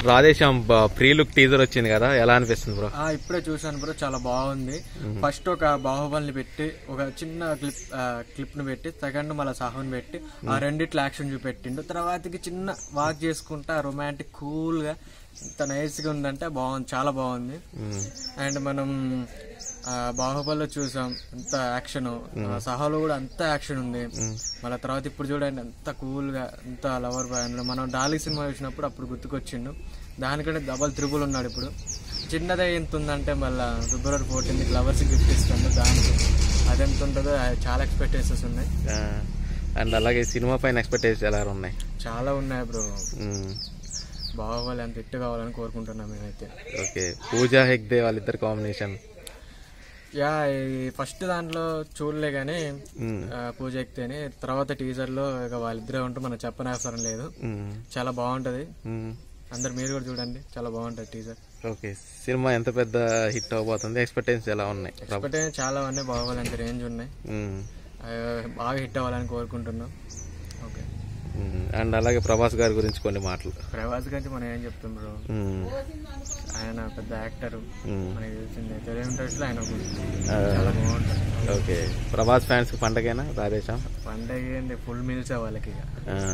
Radhe Shyam pre look teaser వచ్చింది కదా ఎలా అనిపిస్తుంది బ్రో ఆ, ఇప్పుడే చూసాను బ్రో చాలా బాగుంది ఫస్ట్ ఒక బాహుబలిని పెట్టి ఒక చిన్న క్లిప్ క్లిప్ ని పెట్టి సెకండ్ మళ్ళీ సాహుని పెట్టి ఆ రెండిట్లో యాక్షన్ చూపెట్టిండు తర్వాతకి చిన్న వాక్ చేసుకుంటా రొమాంటిక్ కూల్ గా ఇంత నైస్ గా ఉందంటే బాగుంది చాలా బాగుంది అండ్ మనం ఆ, బాహుబలిలో చూసాం ఎంత యాక్షన్ సహాలో కూడా అంత యాక్షన్ ఉంది మళ్ళీ తర్వాత ఇప్పుడు చూడండి ఎంత కూల్ గా ఎంత లవర్ బాయ్ అందులో మనం డాలీ సినిమా చూసినప్పుడు అప్పుడు గుర్తుకొచ్చిండు దానికంటే డబల్ త్రిబుల్ ఉన్నాడు ఇప్పుడు చిన్నదే ఎంత ఉందంటే మళ్ళీ ఫిబ్రవరి ఫోర్టీన్త్ లవర్స్ గిఫ్ట్ ఇస్తాను దానికి అది ఎంత ఉంటుందో అది చాలా ఎక్స్పెక్టేషన్స్ ఉన్నాయి అండ్ అలాగే సినిమా పైన ఎక్స్పెక్టేషన్ ఎలా ఉన్నాయి చాలా ఉన్నాయి బ్రో మ్మ్. బాహుబలి అంత హిట్ కావాలని కోరుకుంటున్నాం మేమైతే ఓకే పూజా హెగ్దే వాళ్ళిద్దరు కాంబినేషన్ యా ఈ ఫస్ట్ దాంట్లో చూడలే కానీ ఆ, పూజ ఎక్కితేనే తర్వాత టీజర్ లో ఇక వాళ్ళిద్దరే ఉంటూ మనం చెప్పనవసరం లేదు చాలా బాగుంటది అందరు మీరు కూడా చూడండి చాలా బాగుంటది టీజర్ ఓకే సినిమా ఎంత పెద్ద హిట్ అవబోతుంది ఎక్స్పెక్టేషన్స్ ఎలా ఉన్నాయి ఒకటే చాలా ఉన్నాయి బాహుబలి అంత రేంజ్ ఉన్నాయి మ్మ్. ఆ, బాగా హిట్ అవ్వాలని కోరుకుంటున్నాం ఓకే మ్మ్. అండ్ అలాగే ప్రభాస్ గారి గురించి కొన్ని మాటలు ప్రభాస్ గురించి మనం ఏం చెప్తాం బ్రో మ్మ్. ఆయన పెద్ద యాక్టర్ మ్మ్. మనకి తెలిసిందే తెలుగు ఇండస్ట్రీలో ఆయన ఒకడు. ఆ, చాలా బాగుంటుంది ఓకే ప్రభాస్ ఫ్యాన్స్ కి పండగేనా రాధేశం పండగ ఏంది ఫుల్ మీల్స్ వాళ్ళకి ఇక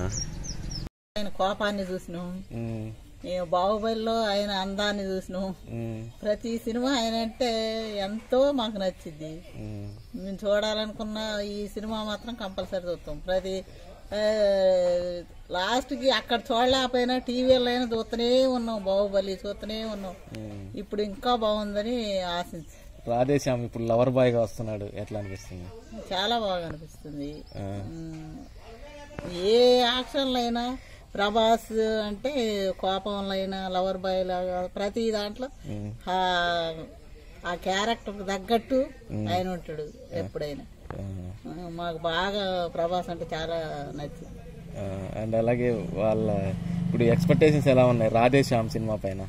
ఆయన కోపాన్ని చూసినాం మేము బాహుబలిలో ఆయన అందాన్ని చూసినాం ప్రతి సినిమా ఆయన అంటే ఎంతో మాకు నచ్చింది మేము చూడాలనుకున్న ఈ సినిమా మాత్రం కంపల్సరీ చూస్తాం ప్రతి ఆ, లాస్ట్కి అక్కడ చూడలేకపోయినా టీవీలో అయినా చూస్తూనే ఉన్నాం బాహుబలి చూస్తూనే ఉన్నాం ఇప్పుడు ఇంకా బాగుందని ఆశించి రాధేశ్యామ్ ఇప్పుడు లవర్ బాయ్ గా వస్తున్నాడు ఎట్లా అనిపిస్తుంది చాలా బాగా అనిపిస్తుంది ఉమ్, ఏ యాక్షన్లో అయినా ప్రభాస్ అంటే కోపంలో అయినా లవర్ బాయ్ లాగా ప్రతి దాంట్లో ఆ- ఆ క్యారెక్టర్ తగ్గట్టు ఆయన ఉంటాడు ఎప్పుడైనా ఆ, మాకు బాగా ప్రభాస్ అంటే చాలా నచ్చింది అండ్ అలాగే వాళ్ళ ఇప్పుడు ఎక్స్పెక్టేషన్స్ ఎలా ఉన్నాయి రాధేశ్యామ్ సినిమా పైన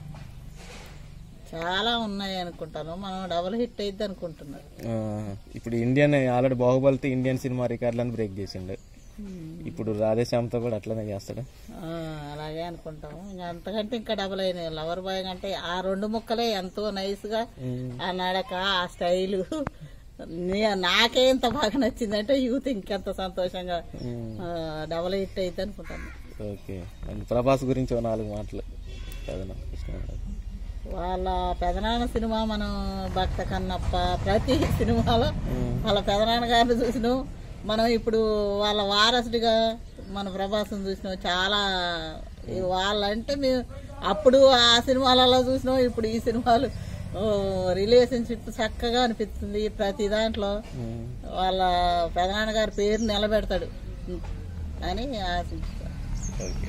చాలా ఉన్నాయి అనుకుంటాను మనం డబుల్ హిట్ అయింది అనుకుంటున్నారు ఆ, ఇప్పుడు ఇండియన్ ఆల్రెడీ బాహుబలితో ఇండియన్ సినిమా రికార్డులను బ్రేక్ చేసిండు ఇప్పుడు రాధేశ్యామ్తో కూడా అట్లనే చేస్తాడు ఆ, అలాగే అనుకుంటాము ఇంకా అంతకంటే ఇంకా డబుల్ అయిన లవర్ బాయ్ అంటే ఆ రెండు ముక్కలే ఎంతో నైస్ గా ఆ నడక ఆ స్టైలు నే- నాకే ఎంత బాగా నచ్చిందంటే యూత్ ఇంకెంత సంతోషంగా ఆ, డబుల్ హిట్ అయితే అనుకుంటాను ఓకే అండ్ ప్రభాస్ గురించి ఓ నాలుగు మాటలు కథనం కృష్ణ వాళ్ళ పెదనాన్న సినిమా మనం భక్త కన్నప్ప ప్రతి సినిమాలో వాళ్ళ పెదనాన్న గారిని చూసినాం మనం ఇప్పుడు వాళ్ళ వారసుడిగా మన ప్రభాసం చూసినాం చాలా ఈ వాళ్ళంటే మేము అప్పుడు ఆ సినిమాలలో చూసినాం ఇప్పుడు ఈ సినిమాలు రిలేషన్షిప్ చక్కగా అనిపిస్తుంది ప్రతి దాంట్లో వాళ్ళ పెదనాన్న గారి పేరు నిలబెడతాడు అని ఆశిస్తాను ఓకే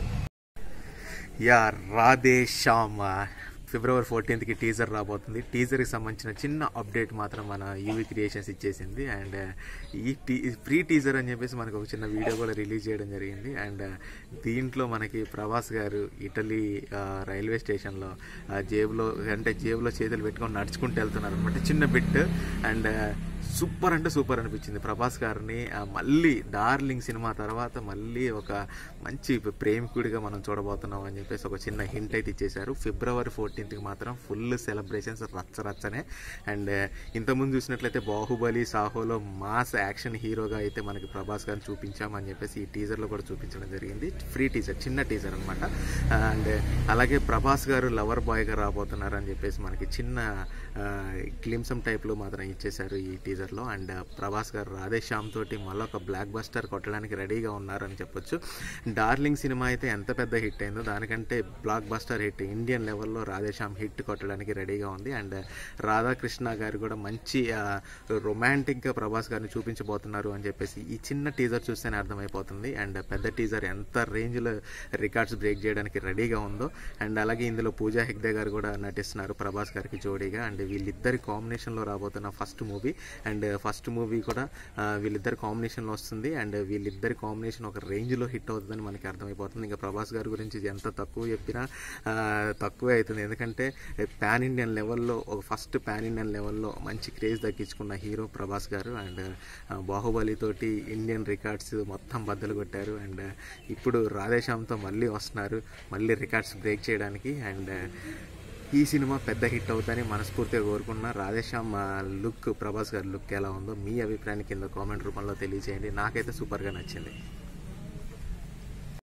యా రాధే శ్యామ్ ఫిబ్రవరి ఫోర్టీన్త్కి టీజర్ రాబోతుంది టీజర్కి సంబంధించిన చిన్న అప్డేట్ మాత్రం మన యూవీ క్రియేషన్స్ ఇచ్చేసింది అండ్ ఈ టీ ప్రీ టీజర్ అని చెప్పేసి మనకు ఒక చిన్న వీడియో కూడా రిలీజ్ చేయడం జరిగింది అండ్ దీంట్లో మనకి ప్రభాస్ గారు ఇటలీ ఆ, రైల్వే స్టేషన్లో ఆ, జేబులో అంటే జేబులో చేతులు పెట్టుకొని నడుచుకుంటూ వెళ్తున్నారు అనమాట చిన్న బిట్ అండ్ సూపర్ అంటే సూపర్ అనిపించింది ప్రభాస్ గారిని ఆ, మళ్ళీ డార్లింగ్ సినిమా తర్వాత మళ్ళీ ఒక మంచి ప్రేమికుడిగా మనం చూడబోతున్నాం అని చెప్పేసి ఒక చిన్న హింట్ అయితే ఇచ్చేశారు ఫిబ్రవరి ఫోర్టీన్త్కి మాత్రం ఫుల్ సెలబ్రేషన్స్ రచ్చ రచ్చనే అండ్ ఇంతకుముందు చూసినట్లయితే బాహుబలి సాహోలో మాస్ యాక్షన్ హీరోగా అయితే మనకి ప్రభాస్ గారిని చూపించామని చెప్పేసి ఈ టీజర్లో కూడా చూపించడం జరిగింది ఫ్రీ టీజర్ చిన్న టీజర్ అనమాట అండ్ అలాగే ప్రభాస్ గారు లవర్ బాయ్గా రాబోతున్నారు అని చెప్పేసి మనకి చిన్న గ్లిమ్సమ్ టైప్లో మాత్రం ఇచ్చేశారు ఈ టీజర్లో అండ్ ప్రభాస్ గారు రాధేశ్యామ్ తోటి మళ్ళీ ఒక బ్లాక్ బస్టర్ కొట్టడానికి రెడీగా ఉన్నారని చెప్పొచ్చు డార్లింగ్ సినిమా అయితే ఎంత పెద్ద హిట్ అయిందో దానికంటే బ్లాక్ బస్టర్ హిట్ ఇండియన్ లెవెల్లో రాధేశ్యామ్ హిట్ కొట్టడానికి రెడీగా ఉంది అండ్ రాధాకృష్ణ గారు కూడా మంచి రొమాంటిక్గా ప్రభాస్ గారిని చూపించబోతున్నారు అని చెప్పేసి ఈ చిన్న టీజర్ చూస్తేనే అర్థమైపోతుంది అండ్ పెద్ద టీజర్ ఎంత రేంజ్లో రికార్డ్స్ బ్రేక్ చేయడానికి రెడీగా ఉందో అండ్ అలాగే ఇందులో పూజా హెగ్దే గారు కూడా నటిస్తున్నారు ప్రభాస్ గారికి జోడీగా అండ్ వీళ్ళిద్దరి కాంబినేషన్లో రాబోతున్న first movie and and first movie కూడా ఆ, వీళ్ళిద్దరి కాంబినేషన్లో వస్తుంది అండ్ వీళ్ళిద్దరి కాంబినేషన్ ఒక రేంజ్లో హిట్ అవుతుందని మనకి అర్థమైపోతుంది ఇంకా ప్రభాస్ గారి గురించి ఎంత తక్కువ చెప్పినా ఆ, తక్కువే అవుతుంది ఎందుకంటే పాన్ ఇండియన్ లెవెల్లో ఒక ఫస్ట్ పాన్ ఇండియన్ లెవెల్లో మంచి క్రేజ్ దక్కించుకున్న హీరో ప్రభాస్ గారు అండ్ బాహుబలి తోటి ఇండియన్ రికార్డ్స్ మొత్తం బద్దలు కొట్టారు అండ్ ఇప్పుడు రాధేశ్యామ్తో మళ్ళీ వస్తున్నారు మళ్ళీ రికార్డ్స్ బ్రేక్ చేయడానికి అండ్ ఈ సినిమా పెద్ద హిట్ అవుతుందని మనస్ఫూర్తిగా కోరుకున్న రాధేశ్యామ్ లుక్ ప్రభాస్ గారి లుక్ ఎలా ఉందో మీ అభిప్రాయాన్ని కింద కామెంట్ రూపంలో తెలియజేయండి నాకైతే సూపర్గా నచ్చింది